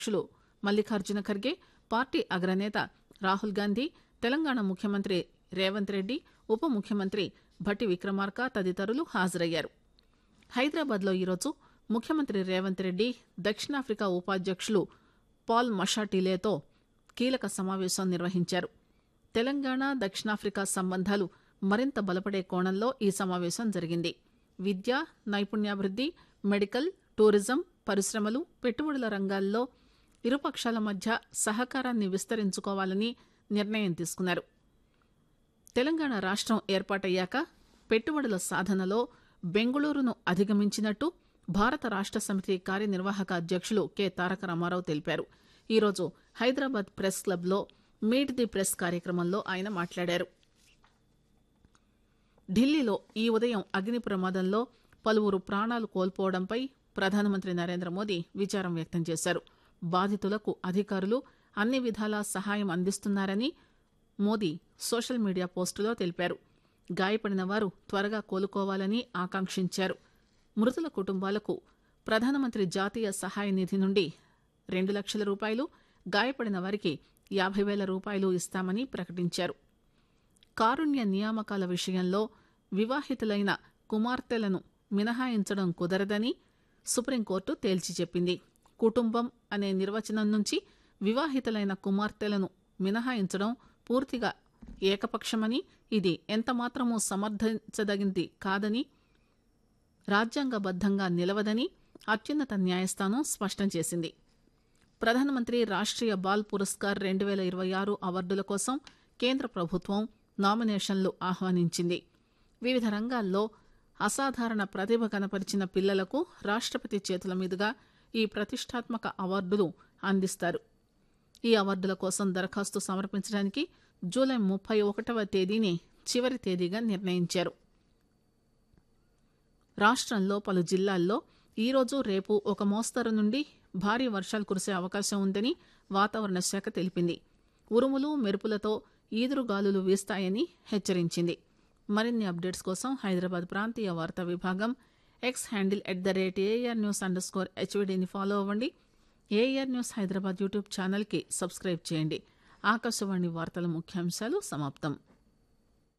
అధ్యక్షులు మల్లికార్జున ఖర్గే పార్టీ అగ్రనేత రాహుల్ గాంధీ తెలంగాణ ముఖ్యమంత్రి రేవంత్ రెడ్డి ఉప ముఖ్యమంత్రి భట్టి విక్రమార్క తదితరులు హాజరయ్యారు హైదరాబాద్ లో ఈరోజు ముఖ్యమంత్రి రేవంత్ రెడ్డి దక్షిణాఫ్రికా ఉపాధ్యక్షులు పాల్ మషాటిలేతో కీలక సమావేశం నిర్వహించారు తెలంగాణ దక్షిణాఫ్రికా సంబంధాలు మరింత బలపడే కోణంలో ఈ సమావేశం జరిగింది విద్య నైపుణ్యాభివృద్ది మెడికల్ టూరిజం పరిశ్రమలు పెట్టుబడుల రంగాల్లో ఇరుపక్షాల మధ్య సహకారాన్ని విస్తరించుకోవాలని నిర్ణయం తీసుకున్నారు తెలంగాణ రాష్ట్రం ఏర్పాటయ్యాక పెట్టుబడుల సాధనలో బెంగుళూరును అధిగమించినట్టు భారత రాష్ట్ర సమితి కార్యనిర్వాహక అధ్యక్షులు కె తారక రామారావు తెలిపారు ఈరోజు హైదరాబాద్ ప్రెస్ క్లబ్లో మీట్ ది ప్రెస్ కార్యక్రమంలో ఆయన మాట్లాడారు ఢిల్లీలో ఈ ఉదయం అగ్ని ప్రమాదంలో పలువురు ప్రాణాలు కోల్పోవడంపై ప్రధానమంత్రి నరేంద్ర మోదీ విచారం వ్యక్తం చేశారు బాధితులకు అధికారులు అన్ని విధాలా సహాయం అందిస్తున్నారని మోదీ సోషల్ మీడియా పోస్టులో తెలిపారు గాయపడిన వారు త్వరగా కోలుకోవాలని ఆకాంక్షించారు మృతుల కుటుంబాలకు ప్రధానమంత్రి జాతీయ సహాయ నిధి నుండి రెండు లక్షల రూపాయలు గాయపడిన వారికి యాభై వేల రూపాయలు ఇస్తామని ప్రకటించారు కారుణ్య నియామకాల విషయంలో వివాహితులైన కుమార్తెలను మినహాయించడం కుదరదని సుప్రీంకోర్టు తేల్చి చెప్పింది కుటుంబం అనే నిర్వచనం నుంచి వివాహితులైన కుమార్తెలను మినహాయించడం పూర్తిగా ఏకపక్షమని ఇది ఎంతమాత్రమూ సమర్థించదగింది కాదని రాజ్యాంగబద్దంగా నిలవదని అత్యున్నత న్యాయస్థానం స్పష్టం చేసింది ప్రధానమంత్రి రాష్ట్రీయ బాల్ పురస్కార్ రెండు వేల ఇరవై ఆరు అవార్డుల కోసం కేంద్ర ప్రభుత్వం నామినేషన్లు ఆహ్వానించింది వివిధ రంగాల్లో అసాధారణ ప్రతిభ కనపరిచిన పిల్లలకు రాష్ట్రపతి చేతుల మీదుగా ఈ ప్రతిష్టాత్మక అవార్డులు అందిస్తారు ఈ అవార్డుల కోసం దరఖాస్తు సమర్పించడానికి జూలై ముప్పై ఒకటవ తేదీని చివరి తేదీగా నిర్ణయించారు రాష్ట్రంలో పలు జిల్లాల్లో ఈరోజు రేపు ఒక మోస్తరు నుండి భారీ వర్షాలు కురిసే అవకాశం ఉందని వాతావరణ శాఖ తెలిపింది ఉరుములు మెరుపులతో ఈదురుగాలులు వీస్తాయని హెచ్చరించింది మరిన్ని అప్డేట్స్ కోసం హైదరాబాద్ ప్రాంతీయ వార్తా విభాగం X handle at the rate A R news underscore హెచ్వీడీని ఫాలో అవ్వండి ఏఆర్ న్యూస్ హైదరాబాద్ యూట్యూబ్ ఛానల్కి సబ్స్క్రైబ్ చేయండి ఆకాశవాణి వార్తల ముఖ్యాంశాలు సమాప్తం